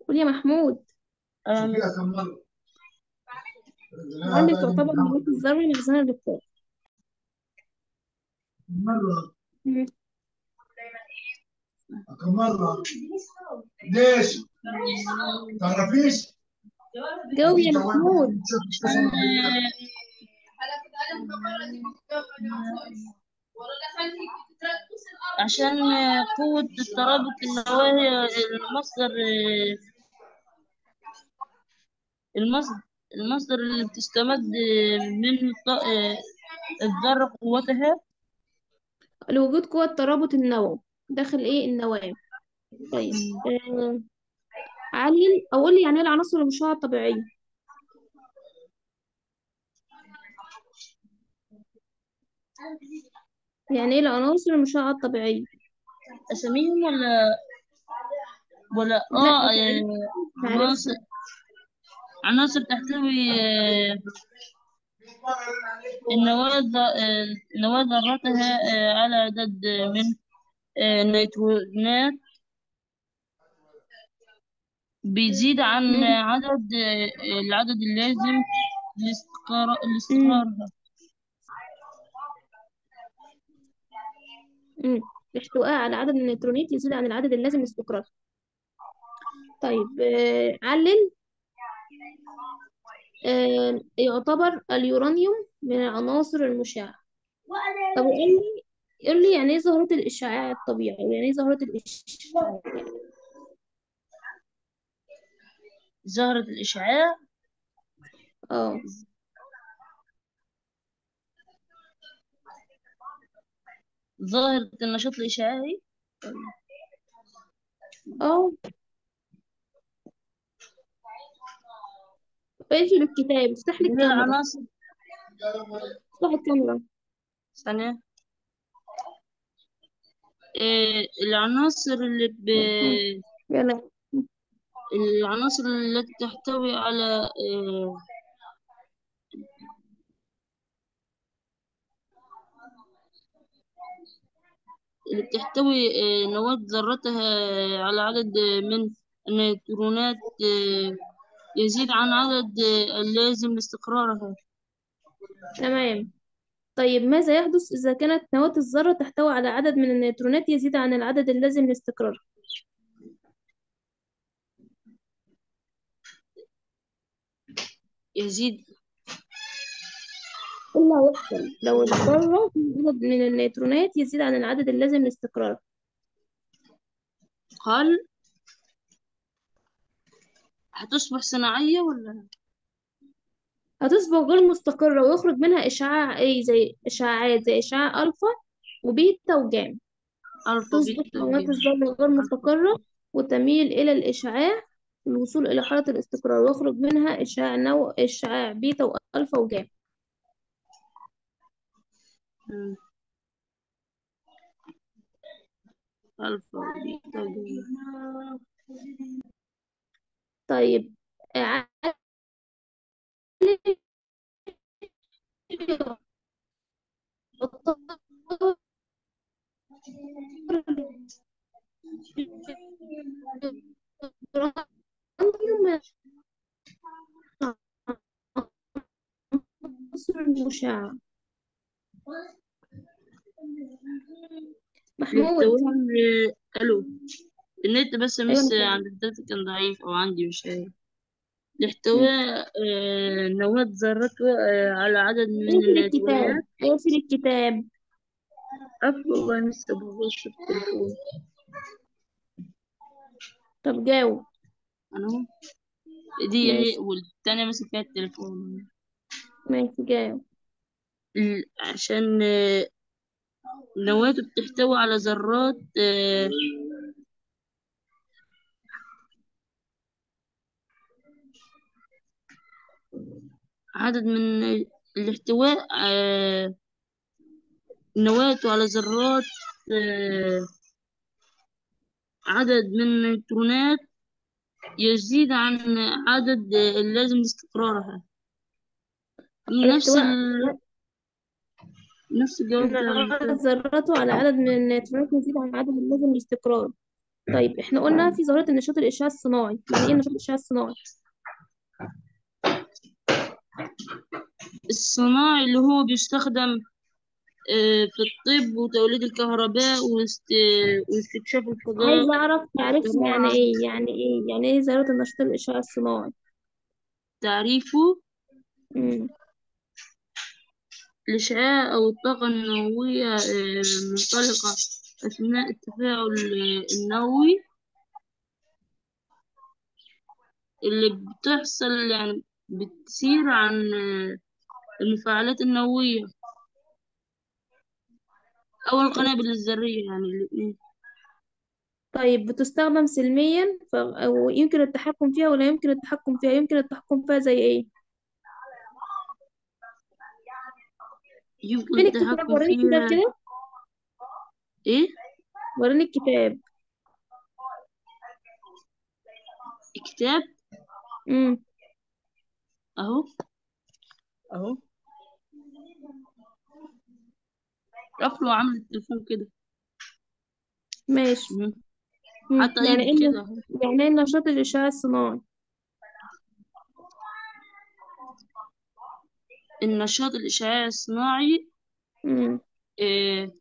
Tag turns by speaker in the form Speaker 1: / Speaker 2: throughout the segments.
Speaker 1: قول يا محمود
Speaker 2: أيوة يا مس
Speaker 1: عندي تعتبر نواة الذرة مخزنة للطاقة مم.
Speaker 3: كم مرة ليش؟ تعرفيش؟
Speaker 1: جاوب يا محمود
Speaker 2: عشان قوة الترابط النووي المصدر المصدر المصدر اللي بتستمد منه الط- الذرة قوتها
Speaker 1: لوجود قوة ترابط النووي داخل ايه النواة طيب آه. علل او قول لي يعني ايه العناصر المشعة الطبيعية يعني ايه العناصر المشعة الطبيعية
Speaker 2: أساميهم ولا ولا
Speaker 1: لا
Speaker 2: اه
Speaker 1: تعرف
Speaker 2: آه،
Speaker 1: تعرف
Speaker 2: عناصر عناصر تحتوي آه، النواة ذ- آه، النواة ذرتها آه، على عدد من آه، النيوترونات بيزيد عن
Speaker 1: مم.
Speaker 2: عدد آه، العدد اللازم لاستقرار
Speaker 1: مم.
Speaker 2: لاستقرارها
Speaker 1: مم. الاحتواء على عدد من النيوترونات يزيد عن العدد اللازم لاستقرار طيب آه. علل آه. يعتبر اليورانيوم من العناصر المشعة طب قول لي قول لي يعني ايه ظاهرة الإشعاع الطبيعي يعني ايه ظاهرة الإشعاع
Speaker 2: ظهرت الإشعاع
Speaker 1: اه
Speaker 2: ظاهرة النشاط الإشعاعي
Speaker 1: اه اقفل الكتاب افتح لي
Speaker 2: اللي هي
Speaker 1: الكاميرا
Speaker 2: العناصر
Speaker 1: افتح الكاميرا
Speaker 2: ثانية آه، العناصر اللي ب...
Speaker 1: مم. يلا
Speaker 2: العناصر التي تحتوي على آه، اللي بتحتوي آه، نواة ذرتها على عدد من النيوترونات آه، يزيد عن عدد آه، اللازم لاستقرارها
Speaker 1: تمام طيب ماذا يحدث إذا كانت نواة الذرة تحتوي على عدد من النيوترونات يزيد عن العدد اللازم لاستقرارها
Speaker 2: يزيد
Speaker 1: إيه اللي هيحصل لو الذرة فيها عدد من النيوترونات يزيد عن العدد اللازم لاستقرارها
Speaker 2: هل هتصبح صناعية ولا
Speaker 1: هتصبح غير مستقرة ويخرج منها إشعاع إيه زي إشعاعات زي إشعاع ألفا وبيتا وجاما
Speaker 2: ألفا
Speaker 1: تصبح
Speaker 2: بيتا
Speaker 1: نواة
Speaker 2: وجيم
Speaker 1: الذرة غير مستقرة وتميل إلى الإشعاع للوصول إلى حالة الاستقرار ويخرج منها إشعاع نوع إشعاع بيتا وألفا وجاما
Speaker 2: مم. ألفا بيتا وجيم
Speaker 1: طيب علل العنصر المشع محمود
Speaker 2: يحتويهم ألو النت بس
Speaker 1: أيوة
Speaker 2: مس
Speaker 1: أنا
Speaker 2: عند الداتا كان ضعيف أو عندي مش عارف يحتوي آه، نواة ذرته آه، على عدد من
Speaker 1: اقفل
Speaker 2: النيوترونات
Speaker 1: الكتاب اقفل الكتاب
Speaker 2: أف والله لسه ببص في التليفون
Speaker 1: طب جاوب
Speaker 2: أنا أهو دي هي
Speaker 1: ماشي
Speaker 2: والتانية ماسك فيها التليفون
Speaker 1: ماشي جاوب
Speaker 2: ال- عشان آه، نواته بتحتوي على ذرات آه، عدد من الاحتواء آه، نواته على ذرات آه، عدد من النيوترونات يزيد عن عدد آه، اللازم لاستقرارها نفس
Speaker 1: الاحتواء
Speaker 2: ال... نفس الجواب بتاع
Speaker 1: نواة
Speaker 2: البتاع.
Speaker 1: ذراته على عدد من النيوترونات يزيد عن عدد اللازم للاستقرار طيب احنا قلنا في ظاهرة النشاط الإشعاع الصناعي يعني ايه النشاط الإشعاع الصناعي
Speaker 2: الصناعي اللي هو بيستخدم آه، في الطب وتوليد الكهرباء واست... واستكشاف الفضاء
Speaker 1: عايزة أعرف تعريفه يعني
Speaker 2: والزراعة
Speaker 1: ايه يعني ايه يعني ايه ظاهرة النشاط الإشعاع الصناعي
Speaker 2: تعريفه
Speaker 1: مم.
Speaker 2: الإشعاع أو الطاقة النووية آه، المنطلقة أثناء التفاعل آه، النووي اللي بتحصل يعني بتسير عن آه، المفاعلات النووية أو القنابل الذرية يعني الاتنين
Speaker 1: طيب بتستخدم سلميا ف... أو يمكن التحكم فيها ولا يمكن التحكم فيها يمكن التحكم فيها زي ايه
Speaker 2: يمكن
Speaker 1: فين الكتاب
Speaker 2: التحكم
Speaker 1: وريني الكتاب
Speaker 2: فيها
Speaker 1: كده
Speaker 2: إيه
Speaker 1: وريني الكتاب
Speaker 2: كتاب
Speaker 1: امم
Speaker 2: أهو أهو قفله وعامل التليفون كده
Speaker 1: ماشي
Speaker 2: مم.
Speaker 1: مم.
Speaker 2: حتى
Speaker 1: يعني
Speaker 2: ايدي
Speaker 1: ايه
Speaker 2: كده أهو.
Speaker 1: يعني ايه نشاط الإشعاع الصناعي
Speaker 2: النشاط الإشعاعي الصناعي
Speaker 1: امم
Speaker 2: آه،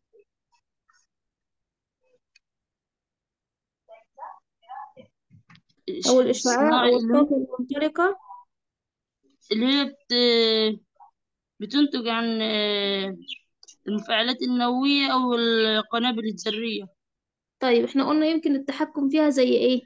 Speaker 1: أو
Speaker 2: الإشعاع
Speaker 1: الإشعاع
Speaker 2: الصناعي
Speaker 1: أو
Speaker 2: اللي هو
Speaker 1: الطاقة المنطلقة
Speaker 2: اللي هي بت... بتنتج عن آه، المفاعلات النووية أو القنابل الذرية
Speaker 1: طيب احنا قلنا يمكن التحكم فيها زي ايه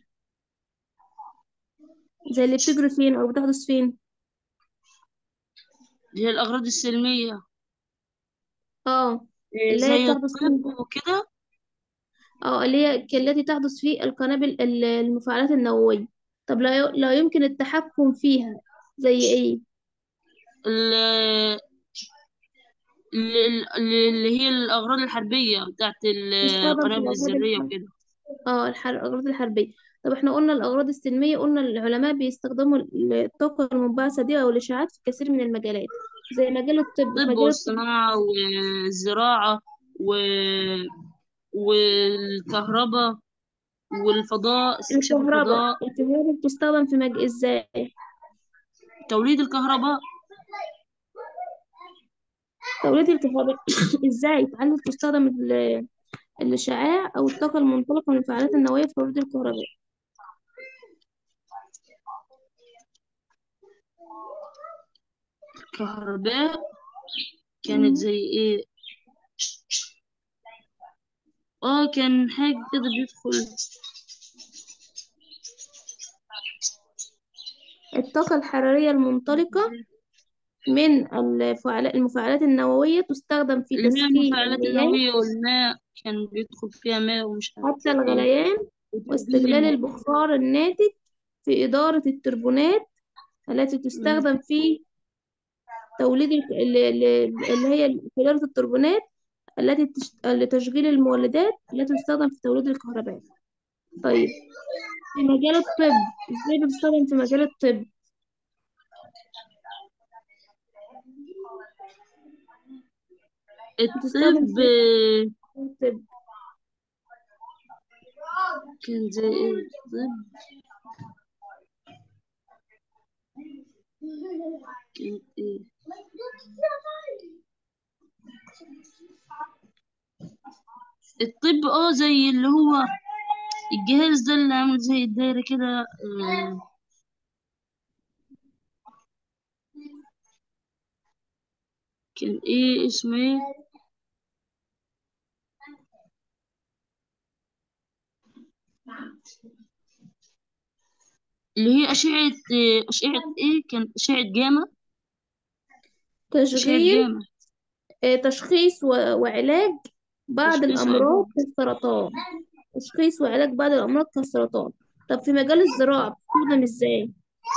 Speaker 1: زي اللي بتجري فين أو بتحدث فين
Speaker 2: اللي هي الأغراض السلمية
Speaker 1: اه
Speaker 2: آه،
Speaker 1: اللي هي
Speaker 2: زي
Speaker 1: بتحدث فين
Speaker 2: الطب وكده
Speaker 1: اه اللي هي التي تحدث في القنابل ال- المفاعلات النووية طب لا ي- لا يمكن التحكم فيها زي ايه
Speaker 2: ال- ال- ال- اللي هي الأغراض الحربية بتاعت
Speaker 1: تستخدم في
Speaker 2: القنابل
Speaker 1: الأغراض
Speaker 2: الذرية
Speaker 1: الحربية
Speaker 2: وكده
Speaker 1: اه الحر... الأغراض الحربية طب احنا قلنا الأغراض السلمية قلنا العلماء بيستخدموا الطاقة المنبعثة دي أو الإشعاعات في كثير من المجالات زي مجال الطب في
Speaker 2: الطب
Speaker 1: مجال الطب
Speaker 2: والصناعة والزراعة و... والكهرباء والفضاء استكشاف
Speaker 1: الكهرباء
Speaker 2: الفضاء
Speaker 1: الكهرباء بتستخدم في مج... ازاي
Speaker 2: توليد الكهرباء
Speaker 1: توليد الكهرباء ازاي تعالوا تستخدم ال- الإشعاع أو الطاقة المنطلقة من الفعاليات النووية في توليد الكهرباء
Speaker 2: الكهرباء كانت
Speaker 1: مم.
Speaker 2: زي ايه اه كان حاجة كده بيدخل
Speaker 1: الطاقة الحرارية المنطلقة من الفعال- المفاعلات النووية تستخدم في
Speaker 2: اللي هي
Speaker 1: تسخين
Speaker 2: المفاعلات
Speaker 1: المياه
Speaker 2: النووية والماء كان بيدخل فيها ماء ومش عارفة
Speaker 1: حتى
Speaker 2: ايه
Speaker 1: الغليان
Speaker 2: وتبديل
Speaker 1: واستغلال
Speaker 2: الماء
Speaker 1: البخار الناتج في إدارة التربونات التي
Speaker 2: مم.
Speaker 1: تستخدم في توليد ال- ال- ال- اللي هي في إدارة التربونات التي تش- لتشغيل المولدات التي تستخدم في توليد الكهرباء طيب في مجال الطب ازاي بتستخدم في مجال الطب بتستخدم
Speaker 2: الطب
Speaker 1: في الطب
Speaker 2: كان زي ايه الطب كانت ايه الطب اه زي اللي هو الجهاز ده اللي عامل زي الدايرة كده آه، كان ايه اسمه ايه اللي هي أشعة آه، أشعة ايه كان أشعة جاما أشعة
Speaker 1: تشغيل
Speaker 2: جاما
Speaker 1: آه، تشخيص و- وعلاج بعض
Speaker 2: تشخيص
Speaker 1: الأمراض
Speaker 2: وعلاج
Speaker 1: كالسرطان تشخيص وعلاج بعض الأمراض كالسرطان طب في مجال الزراعة بتستخدم ازاي؟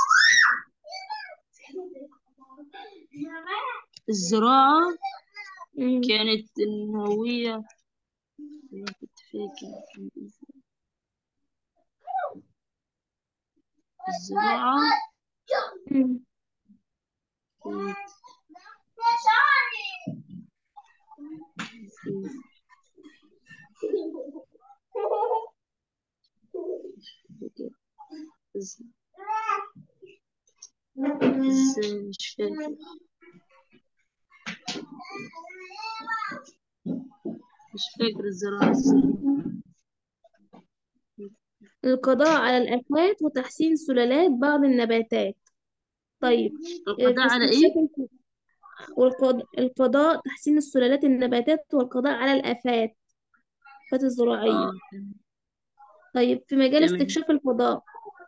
Speaker 2: الزراعة
Speaker 1: مم.
Speaker 2: كانت النووية أنا كنت فاكر كان إيه. الزراعة
Speaker 1: مم.
Speaker 2: كانت إيه. كده إز- ازاي مش فاكر مش فاكر الزراعة ازاي
Speaker 1: القضاء على الآفات وتحسين سلالات بعض النباتات طيب آه، في
Speaker 2: القضاء على
Speaker 1: استكشاف
Speaker 2: ايه؟
Speaker 1: الف- والقضاء القضاء تحسين السلالات النباتات والقضاء على الآفات الآفات الزراعية
Speaker 2: اه تمام
Speaker 1: طيب في مجال
Speaker 2: تمام.
Speaker 1: استكشاف الفضاء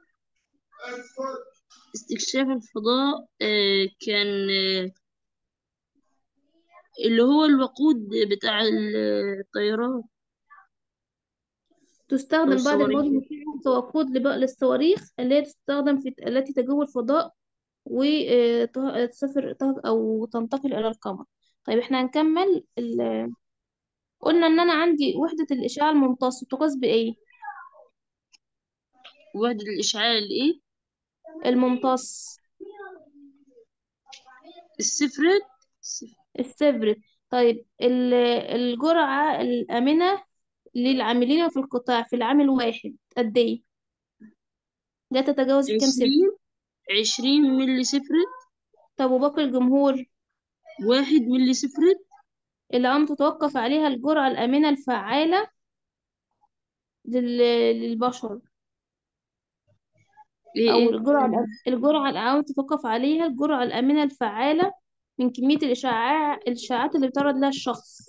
Speaker 2: استكشاف الفضاء آه كان آه اللي هو الوقود بتاع ال- الطيارات أو
Speaker 1: تستخدم بعض
Speaker 2: الصواريخ
Speaker 1: المواد المساعدة كوقود لبق- للصواريخ اللي هي تستخدم في التي تجوب الفضاء وتسافر أو تنتقل إلى القمر طيب احنا هنكمل ال... قلنا إن أنا عندي وحدة الإشعاع الممتص تقاس بإيه؟
Speaker 2: وحدة الإشعاع الإيه؟
Speaker 1: الممتص
Speaker 2: السفرت السف-
Speaker 1: السيفرت طيب ال- الجرعة الآمنة للعاملين في القطاع في العام الواحد قد إيه؟ لا تتجاوز كام سفر؟
Speaker 2: عشرين عشرين ملي سفرت
Speaker 1: طب وباقي الجمهور
Speaker 2: واحد ملي سفرت
Speaker 1: العام تتوقف عليها الجرعة الآمنة الفعالة لل... للبشر
Speaker 2: إيه
Speaker 1: أو
Speaker 2: إيه؟
Speaker 1: الجرعة الأ- الجرعة العام تتوقف عليها الجرعة الآمنة الفعالة من كمية الإشعاع الإشعاعات اللي بيتعرض لها الشخص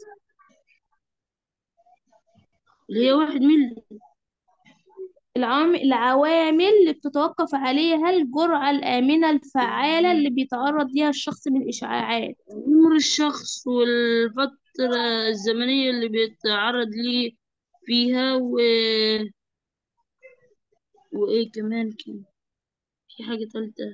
Speaker 2: اللي هي واحد ملي
Speaker 1: العوامل العوامل اللي بتتوقف عليها الجرعة الآمنة الفعالة اللي بيتعرض ليها الشخص من الإشعاعات
Speaker 2: عمر الشخص والفترة الزمنية اللي بيتعرض ليه فيها و... وإيه كمان كان في حاجة تالتة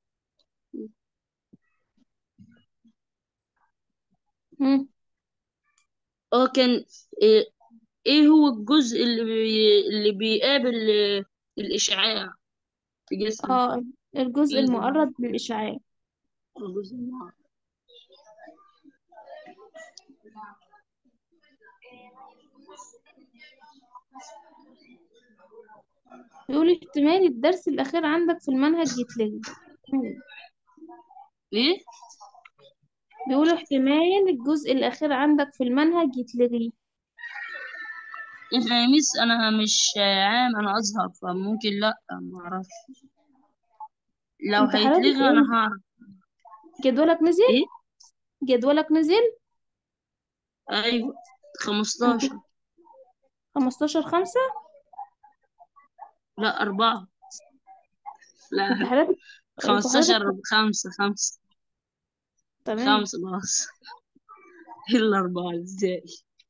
Speaker 1: مم.
Speaker 2: اه كان إيه, إيه هو الجزء اللي بي... اللي بيقابل آه، الإشعاع في جسمه
Speaker 1: اه الجزء
Speaker 2: إيه ده؟
Speaker 1: المعرض للإشعاع
Speaker 2: الجزء المعرض
Speaker 1: بيقول احتمال الدرس الأخير عندك في المنهج يتلغي
Speaker 2: إيه؟
Speaker 1: بيقول احتمال الجزء الأخير عندك في المنهج يتلغي
Speaker 2: إحنا يا ميس أنا مش عام أنا أزهر فممكن لأ معرفش لو
Speaker 1: انت حضرتك
Speaker 2: هيتلغي أنا
Speaker 1: ايه
Speaker 2: هعرف
Speaker 1: جدولك نزل
Speaker 2: إيه؟
Speaker 1: جدولك نزل
Speaker 2: أيوة
Speaker 1: انت
Speaker 2: خمستاشر
Speaker 1: 15 خمسة
Speaker 2: لا أربعة
Speaker 1: انت
Speaker 2: لا
Speaker 1: حضرتك انت حضرتك
Speaker 2: خمستاشر خمسة خمسة
Speaker 1: تمام
Speaker 2: خمسة بس إلا أربعة إزاي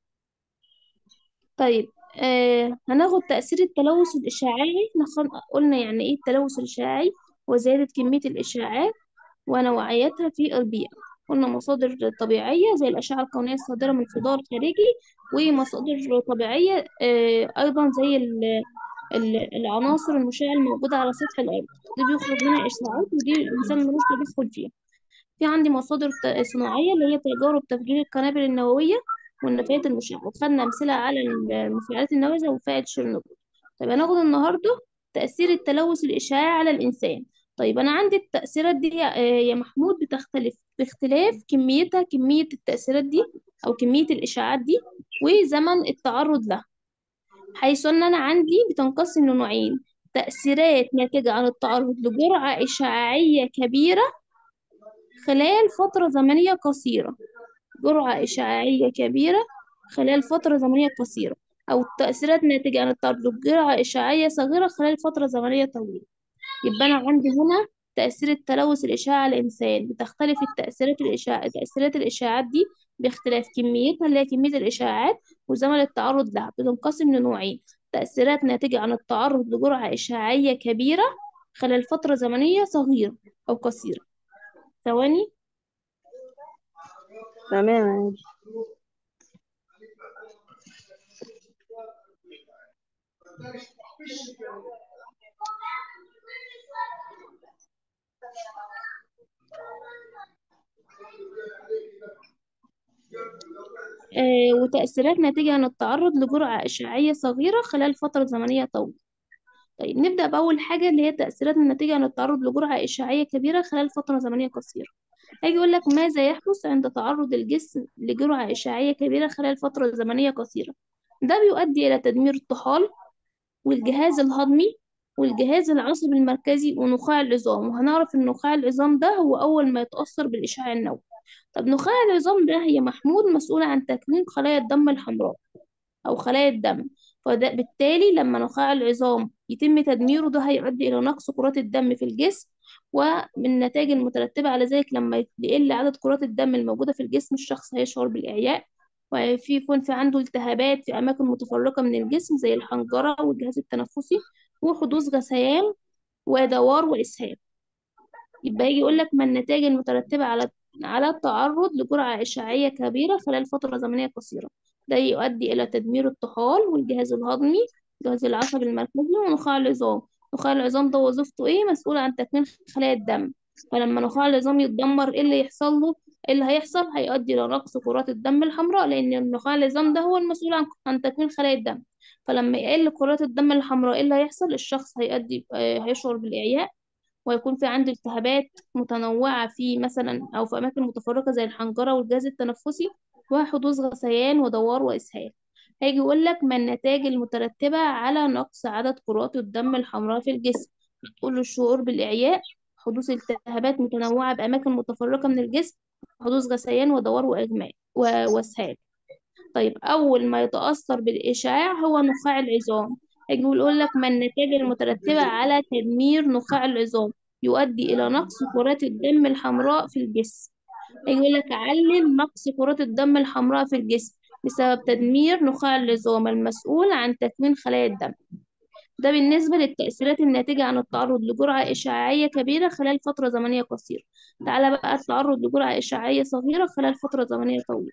Speaker 1: طيب آه هناخد تأثير التلوث الإشعاعي احنا خل- قلنا يعني ايه التلوث الإشعاعي وزيادة كمية الإشعاعات ونوعيتها في البيئة قلنا مصادر طبيعية زي الأشعة الكونية الصادرة من الفضاء الخارجي ومصادر طبيعية آه أيضا زي ال- ال- العناصر المشعة الموجودة على سطح الأرض دي بيخرج منها إشعاعات ودي الإنسان ملوش تدخل فيها في عندي مصادر ت- صناعية اللي هي تجارب تفجير القنابل النووية والنفايات المشعة وخدنا أمثلة على المفاعلات النووية زي مفاعل تشيرنوبل طيب هناخد النهاردة تأثير التلوث الإشعاعي على الإنسان طيب أنا عندي التأثيرات دي يا آه، يا محمود بتختلف باختلاف كميتها كمية التأثيرات دي أو كمية الإشعاعات دي وزمن التعرض لها حيث أن أنا عندي بتنقسم لنوعين تأثيرات ناتجة عن التعرض لجرعة إشعاعية كبيرة خلال فترة زمنية قصيرة جرعة إشعاعية كبيرة خلال فترة زمنية قصيرة أو تأثيرات ناتجة عن التعرض لجرعة إشعاعية صغيرة خلال فترة زمنية طويلة يبقى أنا عندي هنا تأثير التلوث الإشعاعي على الإنسان بتختلف التأثيرات الإشعاع تأثيرات الإشعاعات دي باختلاف كميتها اللي هي كمية الإشعاعات وزمن التعرض لها بتنقسم لنوعين تأثيرات ناتجة عن التعرض لجرعة إشعاعية كبيرة خلال فترة زمنية صغيرة أو قصيرة ثواني
Speaker 2: تمام عادي
Speaker 1: آه، وتأثيرات ناتجة عن التعرض لجرعة إشعاعية صغيرة خلال فترة زمنية طويلة طيب نبدأ بأول حاجة اللي هي التأثيرات الناتجة عن التعرض لجرعة إشعاعية كبيرة خلال فترة زمنية قصيرة هيجي يقول لك ماذا يحدث عند تعرض الجسم لجرعة إشعاعية كبيرة خلال فترة زمنية قصيرة ده بيؤدي إلى تدمير الطحال والجهاز الهضمي والجهاز العصبي المركزي ونخاع العظام وهنعرف ان نخاع العظام ده هو اول ما يتأثر بالإشعاع النووي طب نخاع العظام ده هي محمول مسؤولة عن تكوين خلايا الدم الحمراء أو خلايا الدم فده بالتالي لما نخاع العظام يتم تدميره ده هيؤدي إلى نقص كرات الدم في الجسم ومن النتائج المترتبة على ذلك لما يقل عدد كرات الدم الموجودة في الجسم الشخص هيشعر بالإعياء وفي يكون في عنده التهابات في أماكن متفرقة من الجسم زي الحنجرة والجهاز التنفسي وحدوث غثيان ودوار وإسهال يبقى يجي يقول لك ما النتائج المترتبة على على التعرض لجرعة إشعاعية كبيرة خلال فترة زمنية قصيرة ده يؤدي إلى تدمير الطحال والجهاز الهضمي الجهاز العصبي المركزي ونخاع العظام نخاع العظام ده وظيفته إيه مسؤول عن تكوين خلايا الدم فلما نخاع العظام يتدمر إيه اللي يحصل له إيه اللي هيحصل هيؤدي إلى نقص كرات الدم الحمراء لأن نخاع العظام ده هو المسؤول عن عن تكوين خلايا الدم فلما يقل كرات الدم الحمراء إيه اللي هيحصل الشخص هيؤدي آه، هيشعر بالإعياء ويكون في عنده التهابات متنوعة في مثلا أو في أماكن متفرقة زي الحنجرة والجهاز التنفسي وحدوث غثيان ودوار وإسهال هيجي يقول لك ما النتائج المترتبة على نقص عدد كرات الدم الحمراء في الجسم تقول له الشعور بالإعياء حدوث التهابات متنوعة بأماكن متفرقة من الجسم حدوث غثيان ودوار وإغماء و- وإسهال طيب أول ما يتأثر بالإشعاع هو نخاع العظام هيجي يقول لك ما النتائج المترتبة على تدمير نخاع العظام يؤدي إلى نقص كرات الدم الحمراء في الجسم هيجي يقول لك علل نقص كرات الدم الحمراء في الجسم بسبب تدمير نخاع العظام المسؤول عن تكوين خلايا الدم ده بالنسبة للتأثيرات الناتجة عن التعرض لجرعة إشعاعية كبيرة خلال فترة زمنية قصيرة تعالى بقى التعرض لجرعة إشعاعية صغيرة خلال فترة زمنية طويلة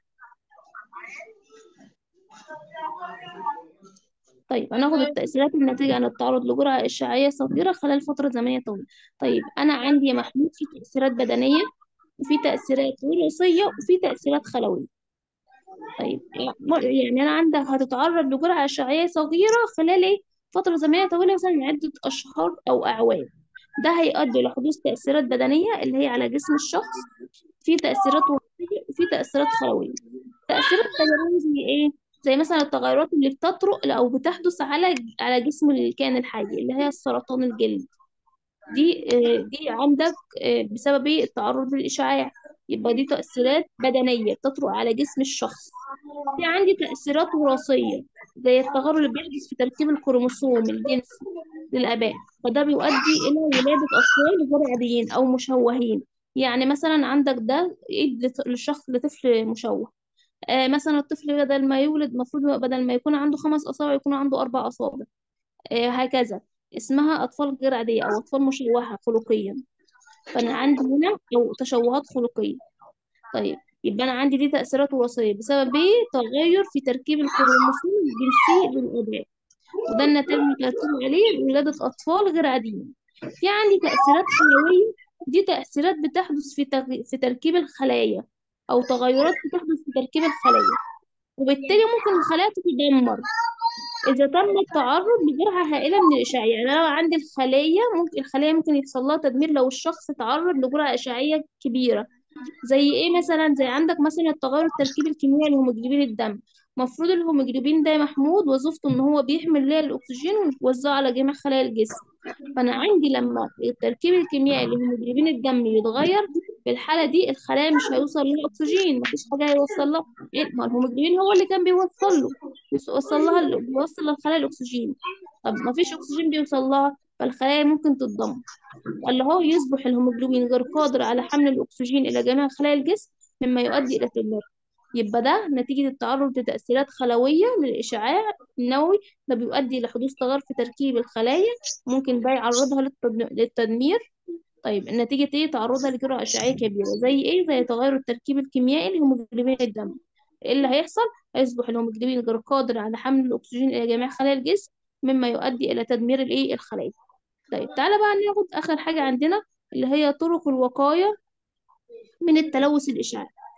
Speaker 1: طيب هناخد التأثيرات الناتجة عن التعرض لجرعة إشعاعية صغيرة خلال فترة زمنية طويلة طيب أنا عندي يا محمود في تأثيرات بدنية وفي تأثيرات وراثية وفي تأثيرات خلوية طيب يعني أنا عندك هتتعرض لجرعة إشعاعية صغيرة خلال إيه فترة زمنية طويلة مثلا عدة أشهر أو أعوام ده هيؤدي لحدوث تأثيرات بدنية اللي هي على جسم الشخص في تأثيرات وراثية وفي تأثيرات خلوية تأثيرات بدنية زي إيه زي مثلا التغيرات اللي بتطرق أو بتحدث على على جسم الكائن الحي اللي هي السرطان الجلد دي آه، دي عندك آه، بسبب إيه؟ التعرض للإشعاع يبقى دي تأثيرات بدنية بتطرق على جسم الشخص في عندي تأثيرات وراثية زي التغير اللي بيحدث في تركيب الكروموسوم الجنسي للآباء فده بيؤدي إلى ولادة أطفال غير عاديين أو مشوهين يعني مثلا عندك ده إيد لط- للشخص لطفل مشوه آه مثلا الطفل بدل ما يولد المفروض بدل ما يكون عنده خمس أصابع يكون عنده أربع أصابع آه هكذا اسمها أطفال غير عادية أو أطفال مشوهة خلقيا فأنا عندي هنا أو تشوهات خلقية طيب يبقى أنا عندي دي تأثيرات وراثية بسبب إيه؟ تغير في تركيب الكروموسوم الجنسي للآباء وده النتائج المترتبة عليه ولادة أطفال غير عاديين في عندي تأثيرات خلوية دي تأثيرات بتحدث في تغ... في تركيب الخلايا أو تغيرات بتحدث في تركيب الخلايا وبالتالي ممكن الخلايا تتدمر إذا تم التعرض لجرعة هائلة من الإشعاع يعني أنا لو عندي الخلية ممكن الخلية ممكن يحصل لها تدمير لو الشخص تعرض لجرعة إشعاعية كبيرة زي إيه مثلا زي عندك مثلا التغير التركيبي الكيميائي لهيموجلوبين الدم المفروض الهيموجلوبين ده يا محمود وظيفته إن هو بيحمل ليا الأكسجين ويوزعه على جميع خلايا الجسم فأنا عندي لما التركيب الكيميائي لهيموجلوبين الدم يتغير في الحالة دي الخلايا مش هيوصل لها أكسجين مفيش حاجة هيوصل لها إيه؟ ما الهيموجلوبين هو اللي كان بيوصل له بيوصل لها ال- بيوصل للخلايا الأكسجين طب مفيش أكسجين بيوصل لها فالخلايا ممكن تتدمر اللي هو يصبح الهيموجلوبين غير قادر على حمل الأكسجين إلى جميع خلايا الجسم مما يؤدي إلى تدميره يبقى ده نتيجة التعرض لتأثيرات خلوية للإشعاع النووي ده بيؤدي إلى حدوث تغير في تركيب الخلايا ممكن ده يعرضها للتد- للتدمير طيب نتيجة إيه تعرضها لجرعة إشعاعية كبيرة زي إيه زي تغير التركيب الكيميائي لهيموجلوبين الدم إيه اللي هيحصل هيصبح الهيموجلوبين غير قادر على حمل الأكسجين إلى جميع خلايا الجسم مما يؤدي إلى تدمير الإيه الخلايا طيب تعالى بقى ناخد آخر حاجة عندنا اللي هي طرق الوقاية من التلوث الإشعاعي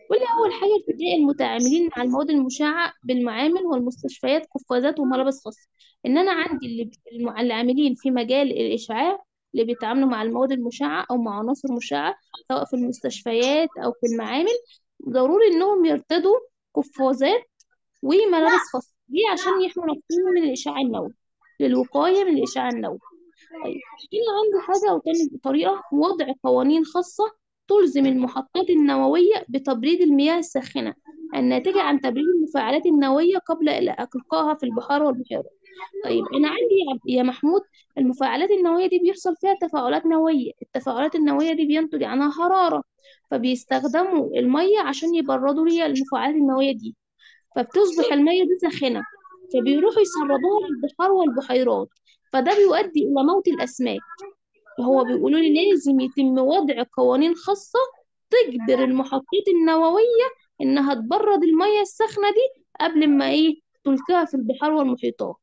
Speaker 1: واللي أول حاجة ارتداء المتعاملين مع المواد المشعة بالمعامل والمستشفيات قفازات وملابس خاصة إن أنا عندي اللي الم- العاملين في مجال الإشعاع اللي بيتعاملوا مع المواد المشعة أو مع عناصر مشعة سواء في المستشفيات أو في المعامل ضروري إنهم يرتدوا قفازات وملابس خاصة ليه عشان يحموا نفسهم من الإشعاع النووي للوقاية من الإشعاع النووي طيب هنا عندي حاجة أو تاني طريقة وضع قوانين خاصة تلزم المحطات النووية بتبريد المياه الساخنة الناتجة عن تبريد المفاعلات النووية قبل إلقائها في البحار والبحيرات طيب أنا عندي يا عب- يا محمود المفاعلات النووية دي بيحصل فيها تفاعلات نووية التفاعلات النووية دي بينتج عنها حرارة فبيستخدموا المية عشان يبردوا لي المفاعلات النووية دي فبتصبح المية دي ساخنة فبيروحوا يسربوها للبحار والبحيرات فده بيؤدي إلى موت الأسماك فهو بيقولوا لي لازم يتم وضع قوانين خاصة تجبر المحطات النووية إنها تبرد المية الساخنة دي قبل ما إيه تلقيها في البحار والمحيطات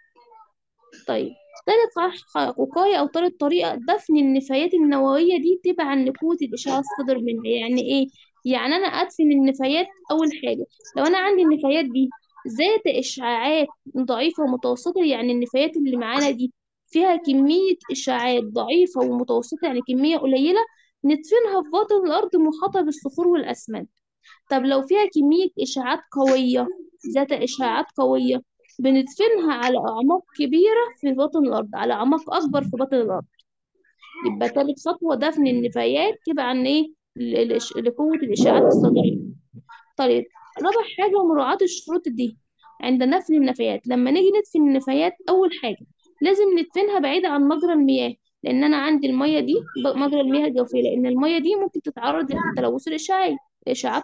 Speaker 1: طيب تالت صح- وقاية أو تالت طريقة دفن النفايات النووية دي تبعا لقوة الإشعاع الصادر منها يعني إيه؟ يعني أنا أدفن النفايات أول حاجة لو أنا عندي النفايات دي ذات إشعاعات ضعيفة ومتوسطة يعني النفايات اللي معانا دي فيها كمية إشعاعات ضعيفة ومتوسطة يعني كمية قليلة ندفنها في باطن الأرض محاطة بالصخور والأسمنت طب لو فيها كمية إشعاعات قوية ذات إشعاعات قوية بندفنها على أعماق كبيرة في بطن الأرض على أعماق أكبر في بطن الأرض يبقى تالت خطوة دفن النفايات تبعا إيه ل- لإش- لقوة الإشعاعات الصدرية طيب رابع حاجة مراعاة الشروط دي عند دفن النفايات لما نيجي ندفن النفايات أول حاجة لازم ندفنها بعيدة عن مجرى المياه لأن أنا عندي المية دي ب- مجرى المياه الجوفية لأن المية دي ممكن تتعرض للتلوث الإشعاعي إشعاعات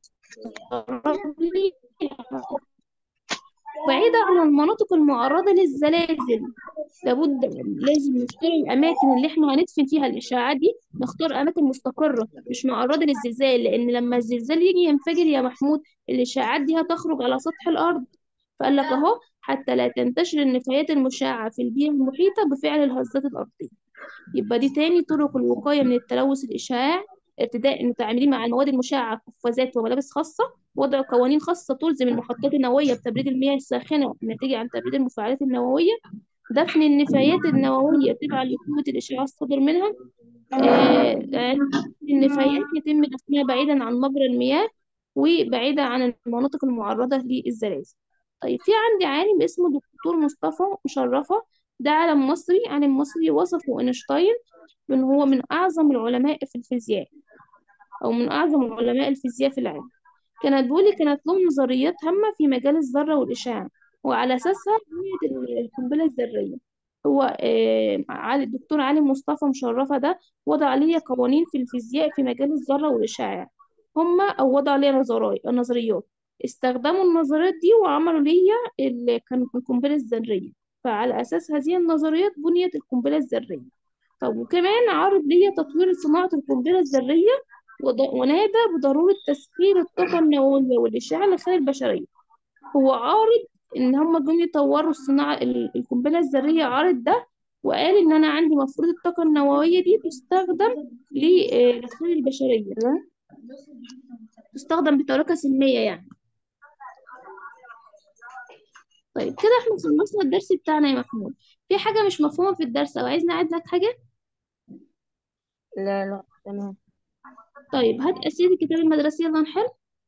Speaker 1: تتسرب ليها بعيدة عن المناطق المعرضة للزلازل لابد لازم نختار الأماكن اللي احنا هندفن فيها الإشعاعات دي نختار أماكن مستقرة مش معرضة للزلزال لأن لما الزلزال يجي ينفجر يا محمود الإشعاعات دي هتخرج على سطح الأرض فقال لك أهو حتى لا تنتشر النفايات المشعة في البيئة المحيطة بفعل الهزات الأرضية يبقى دي تاني طرق الوقاية من التلوث الإشعاعي ارتداء المتعاملين مع المواد المشعة قفازات وملابس خاصة وضع قوانين خاصة تلزم المحطات النووية بتبريد المياه الساخنة الناتجة عن تبريد المفاعلات النووية دفن النفايات النووية تبعا لقوة الإشعاع الصادر منها آه، آه، النفايات يتم دفنها بعيدا عن مجرى المياه وبعيدا عن المناطق المعرضة للزلازل طيب في عندي عالم اسمه دكتور مصطفى مشرفة ده عالم مصري عالم مصري وصفه اينشتاين بأن هو من أعظم العلماء في الفيزياء أو من أعظم علماء الفيزياء في العالم كانت بيقولي كانت له نظريات هامة في مجال الذرة والإشعاع وعلى أساسها بنيت ال- القنبلة الذرية هو آه، علي الدكتور علي مصطفى مشرفة ده وضع لي قوانين في الفيزياء في مجال الذرة والإشعاع هما أو وضع لي نظري نظريات استخدموا النظريات دي وعملوا لي ال- كان القنبلة الذرية فعلى أساس هذه النظريات بنيت القنبلة الذرية طب وكمان عرض لي تطوير صناعة القنبلة الذرية وض- ونادى بضرورة تسخير الطاقة النووية والإشعاع لخير البشرية هو عارض إن هم جم يطوروا الصناعة ال- القنبلة الذرية عارض ده وقال إن أنا عندي مفروض الطاقة النووية دي تستخدم ل- آه، لخير البشرية لا؟ تستخدم بطريقة سلمية يعني طيب كده احنا خلصنا الدرس بتاعنا يا محمود في حاجة مش مفهومة في الدرس أو عايزني أعيد لك حاجة
Speaker 2: لا لا تمام
Speaker 1: طيب هات أسئلة الكتاب المدرسي يلا نحل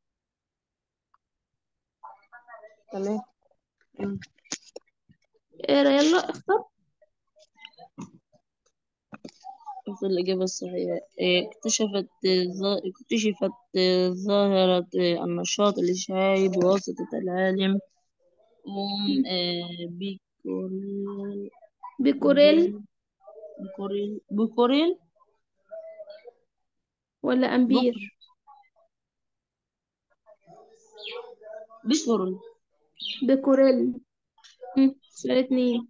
Speaker 2: تمام مم.
Speaker 1: اقرا يلا اختار
Speaker 2: في الإجابة الصحيحة إيه، اكتشفت ظا- اكتشفت ظاهرة النشاط الإشعاعي بواسطة العالم أم آه، بيكوريل
Speaker 1: بيكوريل
Speaker 2: بيكوريل بيكوريل
Speaker 1: ولا
Speaker 2: بك-
Speaker 1: أمبير
Speaker 2: بيكوريل
Speaker 1: بيكوريل مم، سؤال اتنين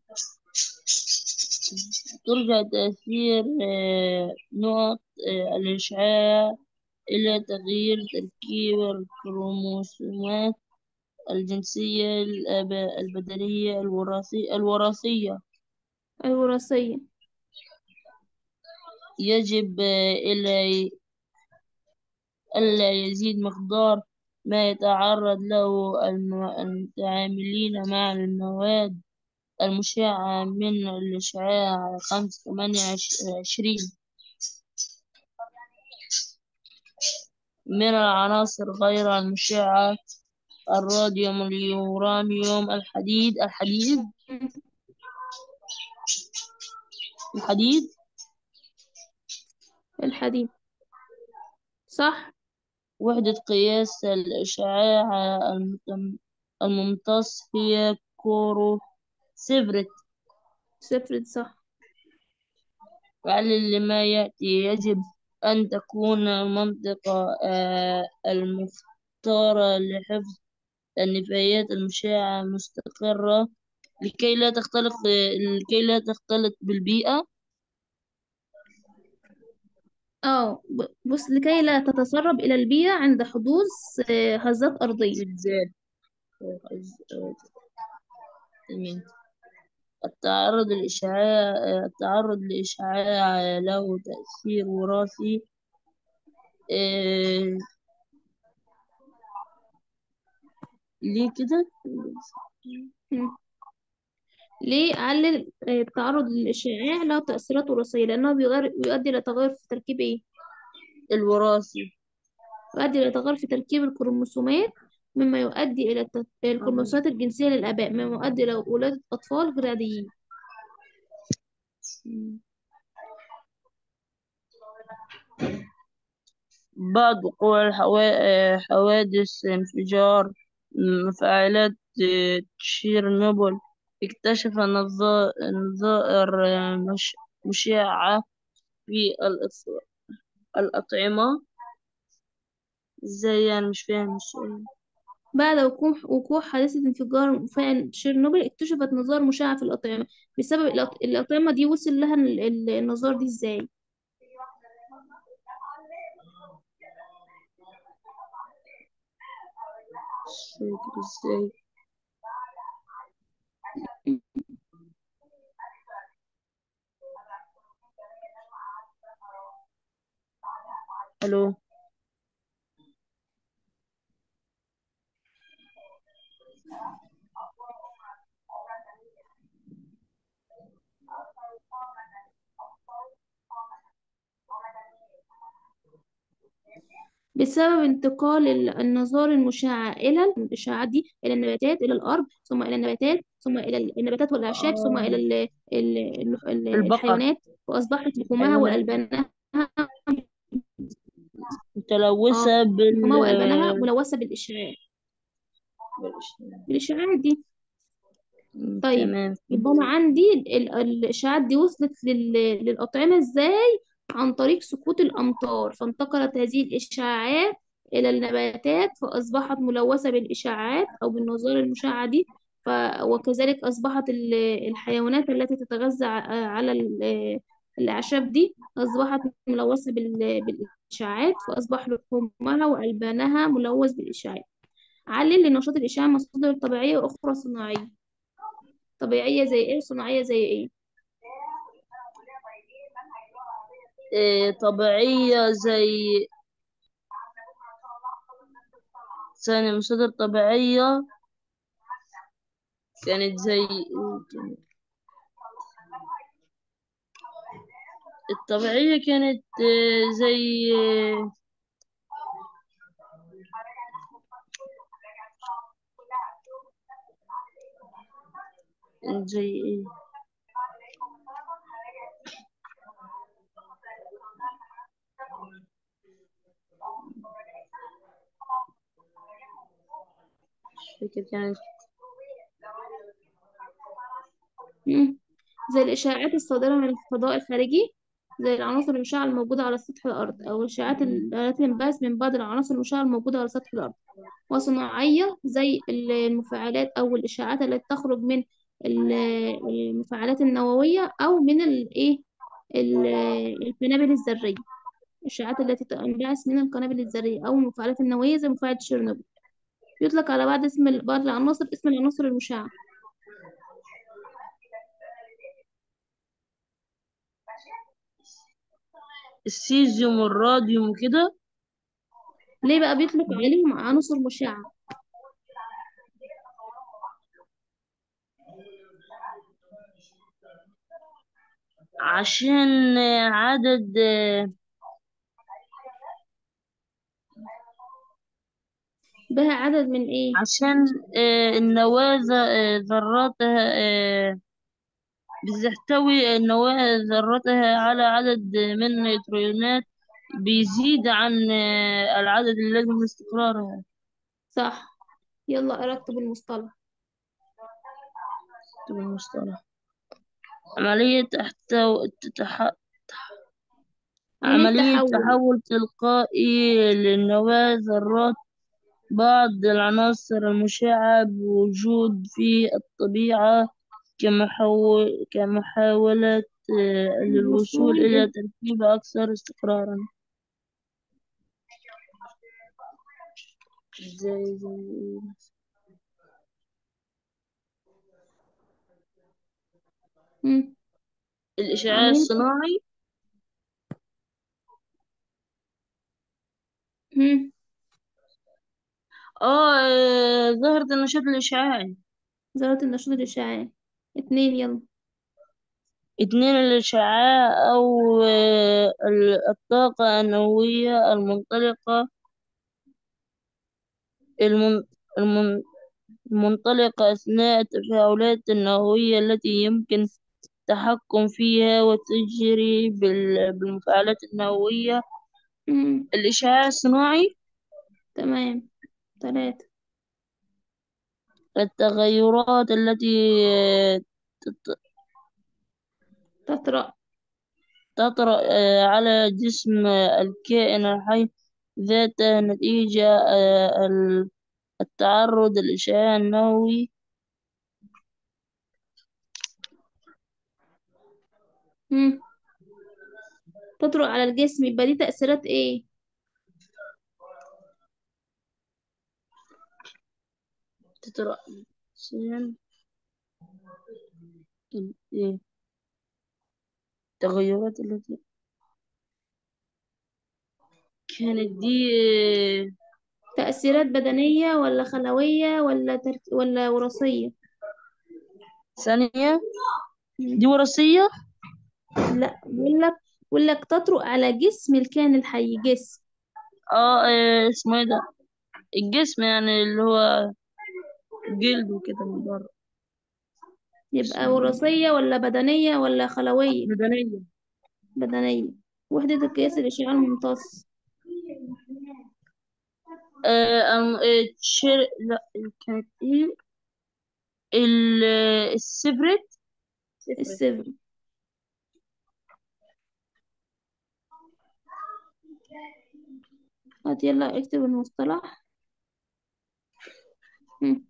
Speaker 2: ترجع تأثير آه، نقط آه، الإشعاع إلى تغيير تركيب الكروموسومات الجنسية الآباء البدنية الوراثية الوراثية
Speaker 1: الوراثية
Speaker 2: يجب آه، إلى ألا يزيد مقدار ما يتعرض له الم- المتعاملين مع المواد المشعة من الإشعاع خمسة ثمانية عشرين من العناصر غير المشعة الراديوم اليورانيوم الحديد الحديد الحديد
Speaker 1: الحديد صح
Speaker 2: وحدة قياس الإشعاع المتم- الممتص هي كورو سيفرت
Speaker 1: صفر صح
Speaker 2: وعلى لما يأتي يجب أن تكون المنطقة آه، المختارة لحفظ النفايات المشعة مستقرة لكي لا تختلط لكي لا تختلط بالبيئة
Speaker 1: اه ب- بص لكي لا تتسرب إلى البيئة عند حدوث آه، هزات أرضية
Speaker 2: زلزال تمام التعرض للإشعاع التعرض لإشعاع له تأثير وراثي آه، ليه كده؟
Speaker 1: مم. ليه أقلل آه، التعرض للإشعاع له تأثيرات وراثية لأنه بيغير بيؤدي إلى تغير في تركيب إيه؟
Speaker 2: الوراثي
Speaker 1: يؤدي إلى تغير في تركيب الكروموسومات مما يؤدي إلى الت- الكروموسومات الجنسية للآباء مما يؤدي إلى ولادة أطفال غير عاديين
Speaker 2: بعض وقوع الحوا- حوادث انفجار مفاعلات آه، تشيرنوبل اكتشف نظا- نظائر آه، مش- مشعة في الأط- الأطعمة ازاي يعني مش فاهم السؤال
Speaker 1: بعد وقوع وقوع حادثة انفجار مفاعل تشيرنوبل اكتشفت نظائر مشعة في الأطعمة بسبب الأط- الأطعمة دي وصل لها ال- ال- النظار دي إزاي؟
Speaker 2: مش فاكر ازاي الو
Speaker 1: بسبب انتقال ال- النظار المشعة إلى الإشعاعات دي إلى النباتات إلى الأرض ثم إلى النباتات ثم إلى ال- النباتات والأعشاب ثم إلى ال- ال- ال- ال-
Speaker 2: البقر
Speaker 1: الحيوانات وأصبحت لحومها
Speaker 2: حيوانات
Speaker 1: وألبانها
Speaker 2: متلوثة
Speaker 1: اه
Speaker 2: بال
Speaker 1: لحومها وألبانها ملوثة بالإشعاع بالإشعاعات دي طيب
Speaker 2: تمام
Speaker 1: يبقى أنا عندي ال- ال- الإشعاعات دي وصلت لل- للأطعمة إزاي؟ عن طريق سقوط الأمطار فانتقلت هذه الإشعاعات إلى النباتات فأصبحت ملوثة بالإشعاعات أو بالنظائر المشعة دي ف... وكذلك أصبحت ال- الحيوانات التي تتغذى ع- على ال- الأعشاب دي أصبحت ملوثة بال... بالإشعاعات فأصبح لحومها وألبانها ملوث بالإشعاعات علل لنشاط الإشعاع مصادر طبيعية وأخرى صناعية طبيعية زي إيه صناعية زي إيه
Speaker 2: إيه، طبيعية زي ثانية مصادر طبيعية كانت زي إيه كانت؟ الطبيعية كانت آه، زي آه، زي ايه مش فاكر كانت
Speaker 1: مم. زي الإشعاعات الصادرة من الفضاء الخارجي زي العناصر المشعة الموجودة على سطح الأرض أو الإشعاعات التي تنبعث من بعض العناصر المشعة الموجودة على سطح الأرض وصناعية زي المفاعلات أو الإشعاعات التي تخرج من ال- المفاعلات النووية أو من الإيه ال- القنابل الذرية الإشعاعات التي تنبعث من القنابل الذرية أو المفاعلات النووية زي مفاعل تشيرنوبل يطلق على بعض اسم ال- بعض العناصر اسم العناصر المشعة
Speaker 2: السيزيوم والراديوم وكده
Speaker 1: ليه بقى بيطلق عليهم عناصر مشعة
Speaker 2: عشان آه، عدد آه،
Speaker 1: بها عدد من ايه
Speaker 2: عشان آه، النواة ذ- آه، ذراتها آه، بتحتوي النواة ذراتها على عدد من النيوترونات بيزيد عن آه، العدد اللازم لاستقرارها
Speaker 1: صح يلا ارتب المصطلح
Speaker 2: اكتب المصطلح عملية تحتو... تتح...
Speaker 1: عملية
Speaker 2: عملية
Speaker 1: تحول
Speaker 2: تحول تلقائي للنواة ذرات بعض العناصر المشعة بوجود في الطبيعة كمحاول... كمحاولة آه، للوصول
Speaker 1: الوصول
Speaker 2: إلى
Speaker 1: إلى
Speaker 2: تركيب أكثر استقرارا زي زي
Speaker 1: مم.
Speaker 2: الإشعاع
Speaker 1: عملية
Speaker 2: الصناعي
Speaker 1: مم.
Speaker 2: آه آه، ظاهرة النشاط الإشعاعي
Speaker 1: ذرات النشاط الإشعاعي اتنين يلا
Speaker 2: اتنين الإشعاع أو آه، ال- الطاقة النووية المنطلقة المن... المن... المنطلقة أثناء التفاعلات النووية التي يمكن التحكم فيها وتجري بال... بالمفاعلات النووية
Speaker 1: مم.
Speaker 2: الإشعاع الصناعي
Speaker 1: تمام تلاتة
Speaker 2: التغيرات التي آه، تت-
Speaker 1: تطرأ
Speaker 2: تطرأ آه، على جسم آه، الكائن الحي ذاته نتيجة آه، ال- التعرض للإشعاع النووي
Speaker 1: مم. تطرأ على الجسم يبقى دي تأثيرات ايه
Speaker 2: تطرأ سين- ال- إيه؟ التغيرات التي كانت دي آه،
Speaker 1: تأثيرات بدنية ولا خلوية ولا ترك... ولا وراثية
Speaker 2: ثانية
Speaker 1: مم.
Speaker 2: دي وراثية
Speaker 1: لا بقول لك بقول لك تطرأ على جسم الكائن الحي جسم
Speaker 2: اه آه، اسمه ايه ده الجسم يعني اللي هو جلد وكده من بره
Speaker 1: يبقى وراثية ولا بدنية ولا خلوية
Speaker 2: بدنية
Speaker 1: بدنية وحدة القياس الإشعاع الممتص
Speaker 2: آه أم- آه، تشير لا كانت ايه ال- السبرت
Speaker 1: السفر هات يلا اكتب المصطلح مم.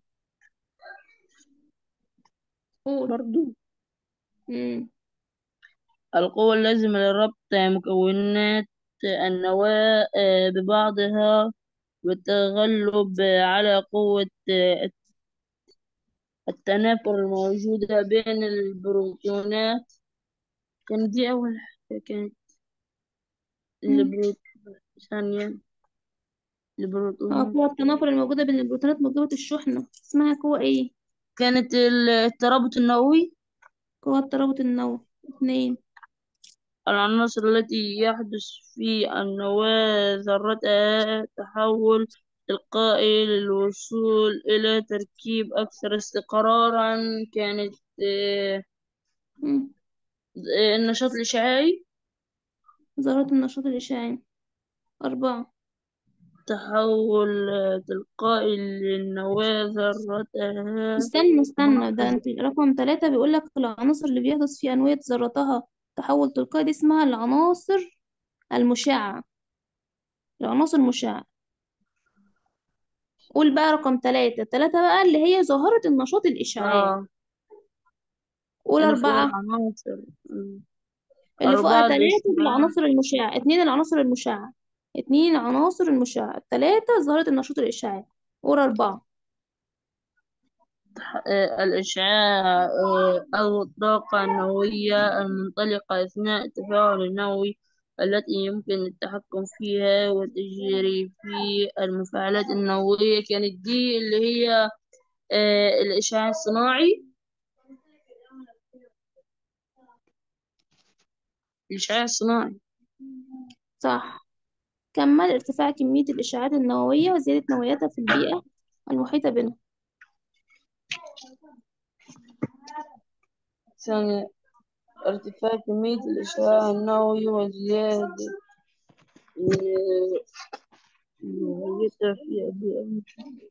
Speaker 1: قول
Speaker 2: برضو
Speaker 1: مم.
Speaker 2: القوة اللازمة لربط مكونات النواة آه، ببعضها والتغلب على قوة آه، التنافر الموجودة بين البروتونات كانت دي أول حاجة كانت
Speaker 1: مم.
Speaker 2: البروت ثانية
Speaker 1: اه
Speaker 2: البروتونات
Speaker 1: قوة التنافر الموجودة بين البروتونات موجبة الشحنة اسمها قوة ايه؟
Speaker 2: كانت ال- الترابط النووي
Speaker 1: قوة الترابط النووي اتنين
Speaker 2: العناصر التي يحدث في النواة ذرتها تحول تلقائي للوصول إلى تركيب أكثر استقرارا كانت آه،
Speaker 1: مم.
Speaker 2: آه، النشاط الإشعاعي
Speaker 1: ذرات النشاط الإشعاعي أربعة
Speaker 2: تحول آه، تلقائي للنواة ذرتها
Speaker 1: استنى استنى ده انت رقم ثلاثة بيقول لك العناصر اللي بيحدث في أنوية ذرتها تحول تلقائي دي اسمها العناصر المشعة العناصر المشعة قول بقى رقم ثلاثة ثلاثة بقى اللي هي ظاهرة النشاط الإشعاعي
Speaker 2: اه
Speaker 1: قول
Speaker 2: اللي فوق
Speaker 1: أربعة
Speaker 2: العناصر مم.
Speaker 1: اللي فوقها
Speaker 2: أربعة
Speaker 1: ثلاثة
Speaker 2: الإشعاع
Speaker 1: العناصر المشعة اتنين العناصر المشعة اتنين عناصر المشعة ثلاثة ظاهرة النشاط الإشعاعي قول أربعة
Speaker 2: آه، الإشعاع آه، أو الطاقة النووية المنطلقة أثناء التفاعل النووي التي يمكن التحكم فيها وتجري في المفاعلات النووية كانت دي اللي هي آه، الإشعاع الصناعي الإشعاع الصناعي
Speaker 1: صح كمل ارتفاع كمية الإشعاعات النووية وزيادة نوعيتها في البيئة المحيطة بنا
Speaker 2: ثانية ارتفاع كمية الإشعاع النووي وزيادة آه، نوعيتها في البيئة المحيطة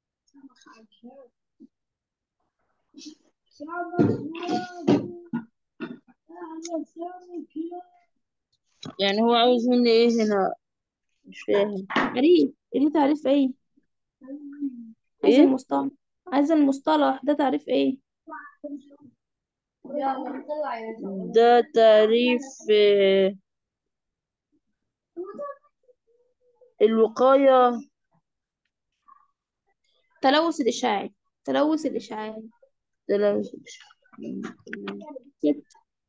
Speaker 2: يعني هو عاوز مني ايه هنا مش فاهم
Speaker 1: تعريف دي تعريف ايه عايزة
Speaker 2: ايه
Speaker 1: المصطلح عايزة المصطلح ده تعريف ايه
Speaker 2: ده تعريف آه، الوقاية
Speaker 1: تلوث الإشعاعي تلوث الإشعاعي
Speaker 2: تلوث
Speaker 1: ست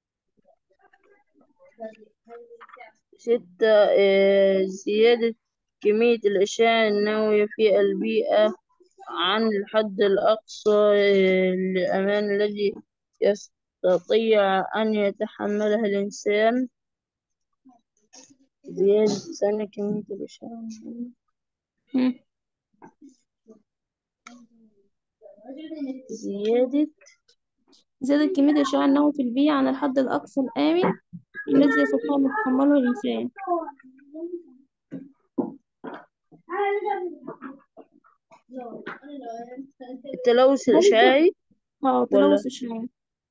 Speaker 2: ستة آه، زيادة كمية الإشعاع النووي في البيئة عن الحد الأقصى آه، للأمان الذي يستطيع أن يتحملها الإنسان زيادة سنة كمية الإشعاع النووي.
Speaker 1: مم.
Speaker 2: زيادة
Speaker 1: زيادة كمية الإشعاع النووي في البيئة عن الحد الأقصى الآمن الذي يستطيع أن يتحمله الإنسان
Speaker 2: التلوث الإشعاعي
Speaker 1: اه
Speaker 2: ولا
Speaker 1: تلوث إشعاعي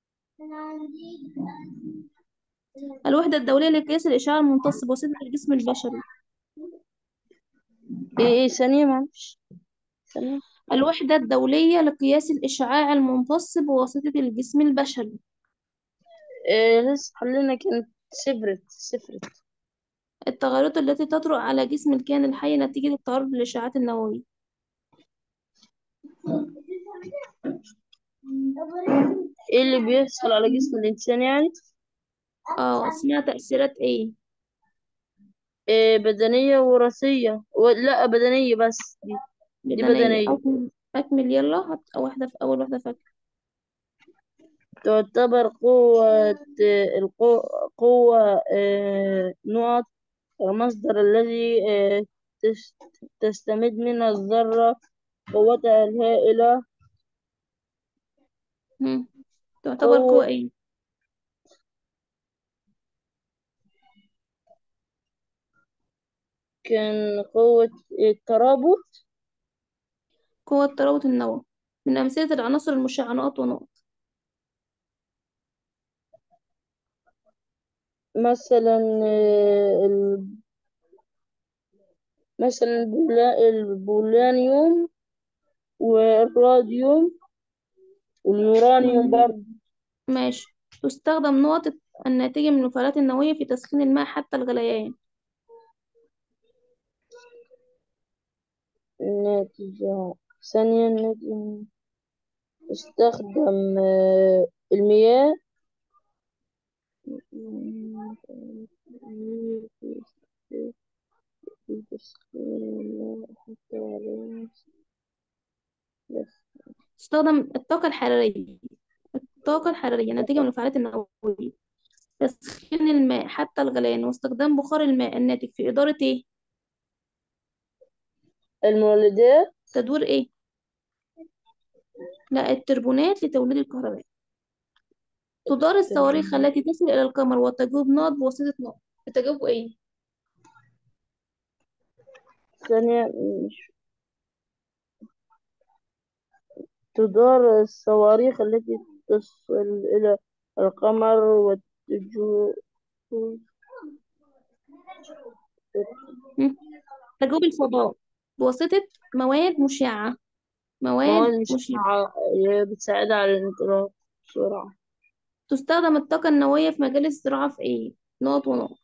Speaker 1: الوحدة الدولية لقياس الإشعاع الممتص بواسطة الجسم البشري
Speaker 2: إيه إيه ثانية معلش ثانية
Speaker 1: الوحدة الدولية لقياس الإشعاع الممتص بواسطة الجسم البشري
Speaker 2: إيه لسه حلنا كانت صفرت صفرت
Speaker 1: التغيرات التي تطرأ على جسم الكائن الحي نتيجة التعرض للإشعاعات النووية
Speaker 2: إيه اللي بيحصل على جسم الإنسان يعني
Speaker 1: اه اسمها تأثيرات ايه
Speaker 2: إيه بدنية وراثية و... لا بدنية بس دي دي
Speaker 1: بدنية
Speaker 2: بدنية
Speaker 1: أكمل أكمل يلا هات واحدة في أول واحدة فاكرة
Speaker 2: تعتبر قوة القوة قوة آه، نقط المصدر الذي آه، تس- تستمد منه الذرة قوتها الهائلة
Speaker 1: مم. تعتبر قوة
Speaker 2: قوة
Speaker 1: ايه
Speaker 2: كان قوة الترابط
Speaker 1: قوة ترابط النووي من أمثلة العناصر المشعة نقط ونقط
Speaker 2: مثلا آه، ال- مثلا البولا- البولانيوم والراديوم واليورانيوم برضه
Speaker 1: مم. ماشي تستخدم نقط الناتجة من المفاعلات النووية في تسخين الماء حتى الغليان
Speaker 2: الناتجة ثانيا الناتج- استخدم آه، المياه في تسخين الماء حتى عليه بس
Speaker 1: تستخدم الطاقة الحرارية الطاقة الحرارية ناتجة من المفاعلات النووية تسخين الماء حتى الغليان واستخدام بخار الماء الناتج في إدارة ايه
Speaker 2: المولدات
Speaker 1: تدوير ايه لا التربونات لتوليد الكهرباء تدار الصواريخ التي تصل إلى القمر وتجوب نقط بواسطة نقط بتجوب ايه
Speaker 2: ثانية مش تدار الصواريخ التي تصل إلى القمر وتجو
Speaker 1: مم. تجوب الفضاء بواسطة مواد مشعة مواد
Speaker 2: مواد
Speaker 1: مشعة
Speaker 2: مشعة هي بتساعدها على الانطلاق بسرعة
Speaker 1: تستخدم الطاقة النووية في مجال الزراعة في ايه نقط ونقط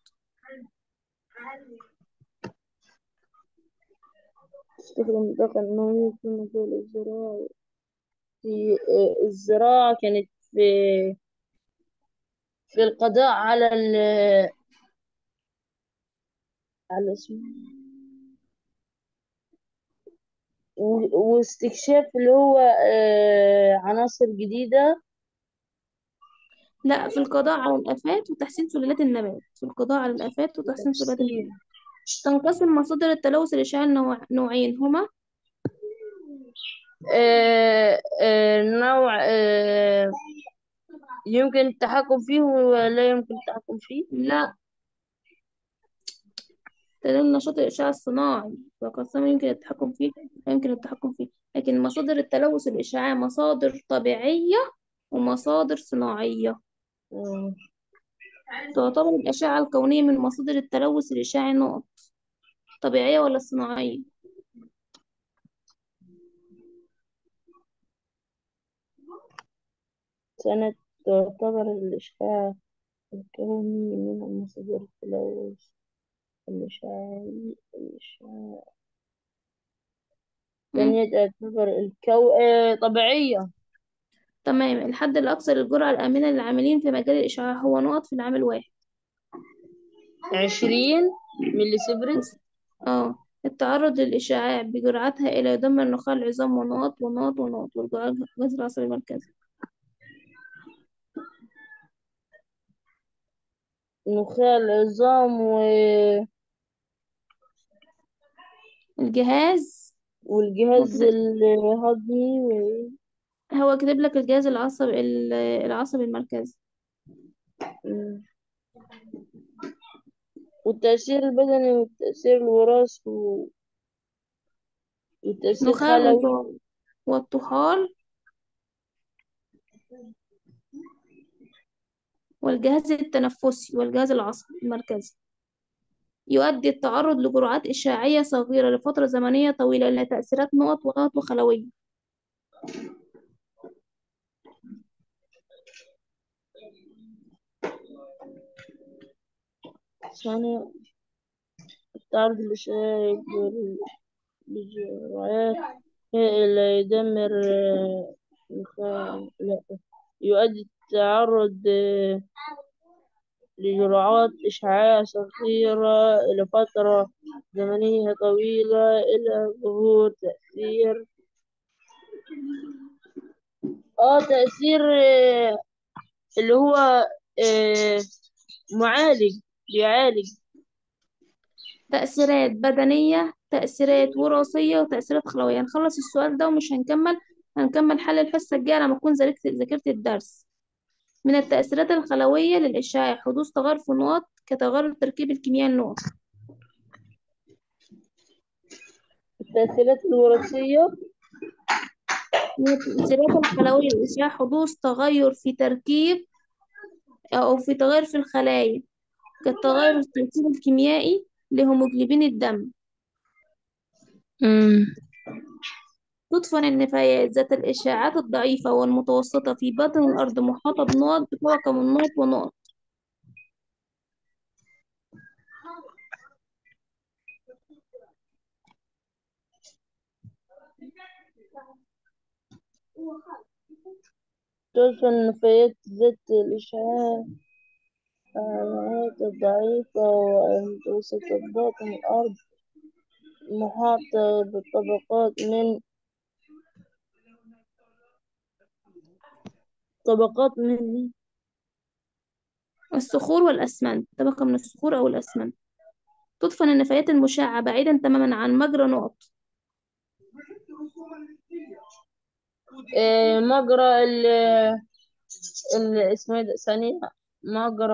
Speaker 2: تستخدم الطاقة النووية في مجال الزراعة في آه، الزراعة كانت في في القضاء على ال على اسمه و- واستكشاف اللي هو آه عناصر جديدة
Speaker 1: لا في القضاء على الآفات وتحسين سلالات النبات في القضاء على الآفات وتحسين سلالات النبات تنقسم مصادر التلوث الإشعاعي نوع- نوعين هما
Speaker 2: آه آه نوع آه يمكن التحكم فيه ولا يمكن التحكم فيه
Speaker 1: لا تدل نشاط الإشعاع الصناعي وقسم يمكن التحكم فيه يمكن التحكم فيه لكن مصادر التلوث الإشعاعي مصادر طبيعية ومصادر صناعية
Speaker 2: مم.
Speaker 1: تعتبر الأشعة الكونية من مصادر التلوث الإشعاعي نقط طبيعية ولا صناعية
Speaker 2: سنة تعتبر الإشعاع الكوني من مصادر التلوث الإشعاعي الإشعاع
Speaker 1: مم.
Speaker 2: ثانية تعتبر الكو آه طبيعية
Speaker 1: تمام الحد الأقصى للجرعة الآمنة للعاملين في مجال الإشعاع هو نقط في العام الواحد
Speaker 2: عشرين ملي سيفرت
Speaker 1: بس- اه التعرض للإشعاع بجرعات هائلة يدمر نخاع العظام ونقط ونقط ونقط والجهاز العصبي المركزي
Speaker 2: نخاع العظام و...
Speaker 1: الجهاز
Speaker 2: والجهاز
Speaker 1: هو
Speaker 2: الهضمي و...
Speaker 1: هو كاتب لك الجهاز العصبي ال- العصبي المركزي
Speaker 2: مم. والتأثير البدني والتأثير الوراثي و... والتأثير
Speaker 1: نخاع
Speaker 2: الخلوي
Speaker 1: العظام والطحال والجهاز التنفسي والجهاز العصبي المركزي يؤدي التعرض لجرعات إشعاعية صغيرة لفترة زمنية طويلة إلى تأثيرات نقط ونقط وخلوية
Speaker 2: ثانية التعرض الإشعاعي بجرعات هائلة يدمر آه، نخاع لا يؤدي التعرض آه، لجرعات إشعاعية صغيرة إلى فترة زمنية طويلة إلى ظهور تأثير آه تأثير آه، اللي هو آه، معالج بيعالج
Speaker 1: تأثيرات بدنية تأثيرات وراثية وتأثيرات خلوية هنخلص السؤال ده ومش هنكمل هنكمل حل الحصة الجاية لما أكون ذاكرت ذاكرت الدرس من التأثيرات الخلوية للإشعاع حدوث تغير في النقط كتغير التركيب الكيميائي للنقط
Speaker 2: التأثيرات الوراثية
Speaker 1: من التأثيرات الخلوية للإشعاع حدوث تغير في تركيب أو في تغير في الخلايا كالتغير في التركيب الكيميائي لهيموجلوبين الدم تدفن النفايات ذات الإشعاعات الضعيفة والمتوسطة في باطن الأرض محاطة بنقط بكوكب من نقط ونقط
Speaker 2: تدفن النفايات ذات الإشعاعات الضعيفة والمتوسطة بباطن الأرض محاطة بطبقات من طبقات من
Speaker 1: الصخور والأسمنت طبقة من الصخور أو الأسمنت تدفن النفايات المشعة بعيدا تماما عن مجرى نقط
Speaker 2: آه، مجرى ال ال اسمه ايه ده ثانية مجرى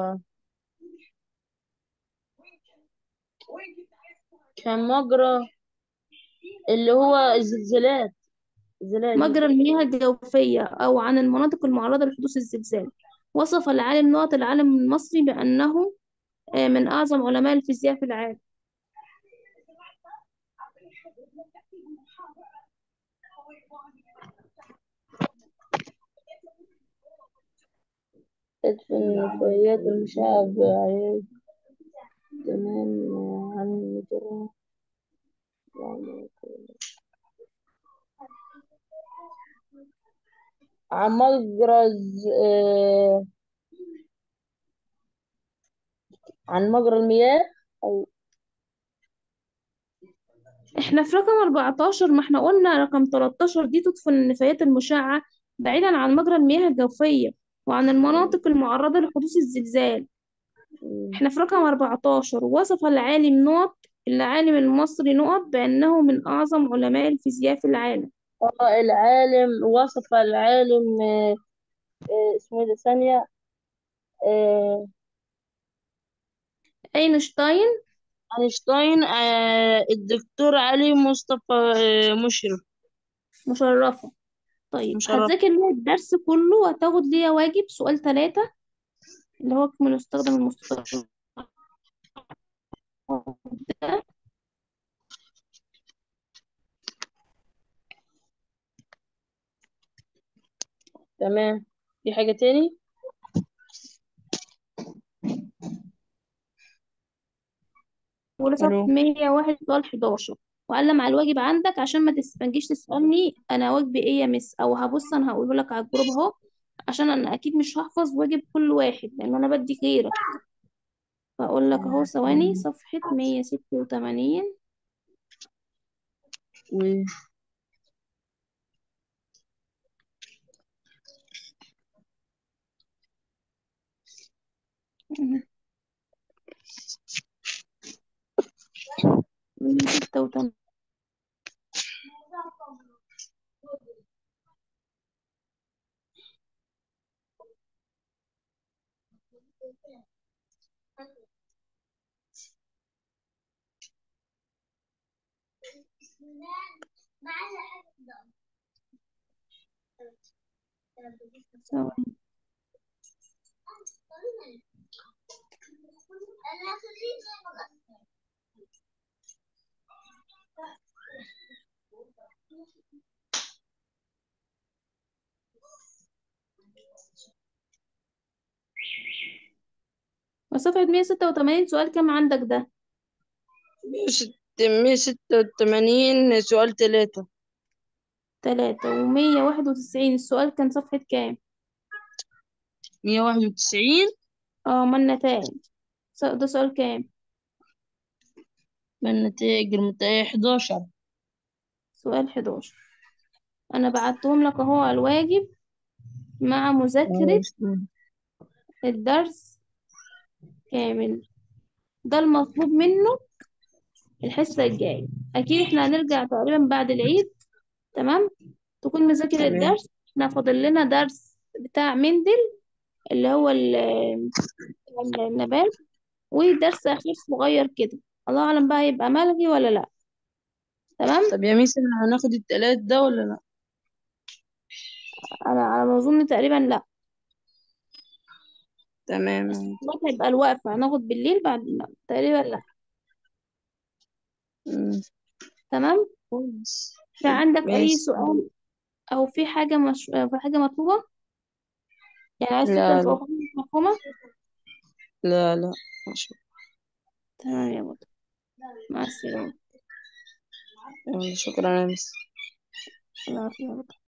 Speaker 2: كان مجرى اللي هو الزلزالات الزلازل
Speaker 1: مجرى المياه الجوفية أو عن المناطق المعرضة لحدوث الزلزال وصف العالم نقط العالم المصري بأنه آه، من أعظم علماء الفيزياء في العالم
Speaker 2: تدفن النفايات المشعة بعيد تمام عن المجرى عن مجرى الز- آه، عن مجرى المياه أو
Speaker 1: احنا في رقم 14 ما احنا قلنا رقم 13 دي تطفئ النفايات المشعة بعيدا عن مجرى المياه الجوفية وعن المناطق المعرضة لحدوث الزلزال احنا في رقم 14 وصف العالم نقط العالم المصري نقط بأنه من أعظم علماء الفيزياء في العالم
Speaker 2: اه العالم وصف العالم آه، آه، اسمه ايه ده ثانية آه،
Speaker 1: أينشتاين
Speaker 2: أينشتاين آه، الدكتور علي مصطفى آه، مشرف
Speaker 1: مشرفة طيب
Speaker 2: مشرف
Speaker 1: هتذاكر ليا الدرس كله وهتاخد ليا واجب سؤال ثلاثة اللي هو من يستخدم المستخدم ده
Speaker 2: تمام في حاجة تاني
Speaker 1: ولا صفحة
Speaker 2: الو
Speaker 1: 101 سؤال 11 وعلم على الواجب عندك عشان ما تس- ما تجيش تسألني أنا واجبي إيه يا مس أو هبص أنا هقوله لك على الجروب أهو عشان أنا أكيد مش هحفظ واجب كل واحد لأن أنا بدي غيرك فأقول لك أهو ثواني صفحة 186
Speaker 2: و...
Speaker 1: مية ستة وتمانين ثواني وصفحة 186 سؤال كام عندك ده
Speaker 2: مية ستة وتمانين سؤال تلاتة
Speaker 1: تلاتة ومية واحد وتسعين السؤال كان صفحة كام
Speaker 2: مية واحد وتسعين
Speaker 1: اه ما النتائج س- ده سؤال كام
Speaker 2: من النتائج المتأهل حداشر
Speaker 1: سؤال 11 أنا بعتهم لك أهو على الواجب مع مذاكرة الدرس كامل ده المطلوب منه الحصة الجاية أكيد احنا هنرجع تقريبا بعد العيد تمام تكون مذاكر
Speaker 2: تمام
Speaker 1: الدرس احنا فاضل لنا درس بتاع مندل اللي هو ال- النبات ودرس أخير صغير كده الله أعلم بقى يبقى ملغي ولا لأ تمام
Speaker 2: طب يا ميس احنا هناخد التلات ده ولا لا
Speaker 1: أنا على ما أظن تقريبا لأ
Speaker 2: تمام
Speaker 1: بس دلوقتي هيبقى الوقفة هناخد بالليل بعد لأ تقريبا لأ
Speaker 2: مم.
Speaker 1: تمام
Speaker 2: كويس
Speaker 1: في عندك أي
Speaker 2: ماشي
Speaker 1: سؤال أو في حاجة مش في حاجة مطلوبة يعني عايز تسأل
Speaker 2: لا
Speaker 1: في
Speaker 2: لا
Speaker 1: أوقات مش مفهومة
Speaker 2: لا لا ماشي
Speaker 1: تمام يا بطل مع السلامة
Speaker 2: يلا، شكرا يا ميس
Speaker 1: الله يعافيك يا بطل